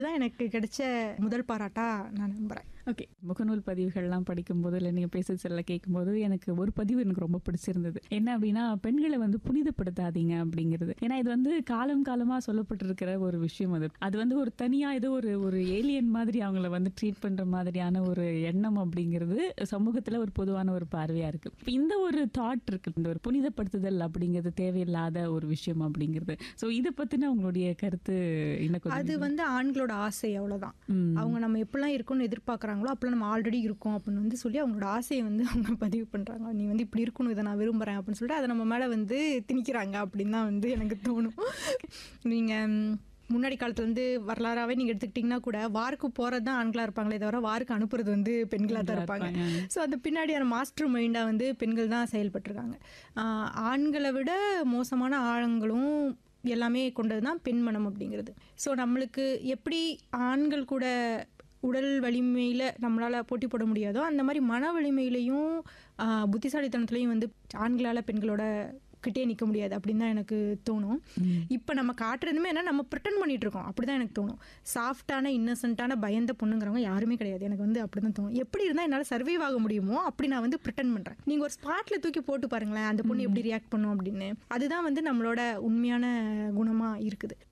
தான் எனக்கு கிடைச்ச முதல் பாராட்டா நான் நம்புறேன் ஓகே முகநூல் பதிவுகள்லாம் படிக்கும்போது இல்லை நீங்கள் பேச செல்ல கேட்கும்போது எனக்கு ஒரு பதிவு எனக்கு ரொம்ப பிடிச்சிருந்தது என்ன அப்படின்னா பெண்களை வந்து புனிதப்படுத்தாதீங்க அப்படிங்கிறது ஏன்னா இது வந்து காலம் காலமாக சொல்லப்பட்டிருக்கிற ஒரு விஷயம் அது அது வந்து ஒரு தனியாக ஏதோ ஒரு ஒரு ஏலியன் மாதிரி அவங்கள வந்து ட்ரீட் பண்ணுற மாதிரியான ஒரு எண்ணம் அப்படிங்கிறது சமூகத்தில் ஒரு பொதுவான ஒரு பார்வையாக இருக்குது இப்போ இந்த ஒரு தாட் இருக்கு இந்த ஒரு புனிதப்படுத்துதல் அப்படிங்கிறது தேவையில்லாத ஒரு விஷயம் அப்படிங்கிறது ஸோ இதை பற்றின உங்களுடைய கருத்து இன்னும் கொஞ்சம் அது வந்து ஆண்களோட ஆசை அவ்வளவுதான் ம். அவங்க நம்ம எப்படிலாம் இருக்கணும்னு எதிர்பார்க்குறாங்களோ அப்பெல்லாம் நம்ம ஆல்ரெடி இருக்கோம் அப்படின்னு வந்து சொல்லி அவங்களோட ஆசையை வந்து அவங்க பதிவு பண்ணுறாங்க நீ வந்து இப்படி இருக்கணும் இதை நான் விரும்புகிறேன் அப்படின்னு சொல்லிட்டு அதை நம்ம மேலே வந்து திணிக்கிறாங்க அப்படின்னு தான் வந்து எனக்கு தோணும் நீங்கள் முன்னாடி காலத்துல வந்து வரலாறாவே நீங்கள் எடுத்துக்கிட்டிங்கன்னா கூட வாருக்கு போகிறது தான் ஆண்களாக இருப்பாங்களே தவிர வாருக்கு அனுப்புறது வந்து பெண்களாக தான் இருப்பாங்க ஸோ அந்த பின்னாடியான மாஸ்டர் மைண்டாக வந்து பெண்கள் தான் செயல்பட்டிருக்காங்க ஆஹ் ஆண்களை விட மோசமான ஆழங்களும் எல்லாமே கொண்டது தான் பெண்மனம் அப்படிங்கிறது ஸோ நம்மளுக்கு எப்படி ஆண்கள் கூட உடல் வலிமையில் நம்மளால் போட்டி போட முடியாதோ அந்த மாதிரி மன வலிமையிலையும் ஆஹ் புத்திசாலித்தனத்துலையும் வந்து ஆண்களால் பெண்களோட கிட்டே நிற்க முடியாது அப்படின்னு தான் எனக்கு தோணும் இப்போ நம்ம காட்டுறதுமே என்ன நம்ம ப்ரிட்டன் பண்ணிட்டு இருக்கோம் அப்படி தான் எனக்கு தோணும் சாஃப்டான இன்னசென்ட்டான பயந்த பொண்ணுங்கிறவங்க யாருமே கிடையாது எனக்கு வந்து அப்படி தான் தோணும் எப்படி இருந்தால் என்னால் சர்வைவ் ஆக முடியுமோ அப்படி நான் வந்து ப்ரிட்டன் பண்ணுறேன் நீங்கள் ஒரு ஸ்பாட்டில் தூக்கி போட்டு பாருங்களேன் அந்த பொண்ணு எப்படி ரியாக்ட் பண்ணும் அப்படின்னு அதுதான் வந்து நம்மளோட உண்மையான குணமாக இருக்குது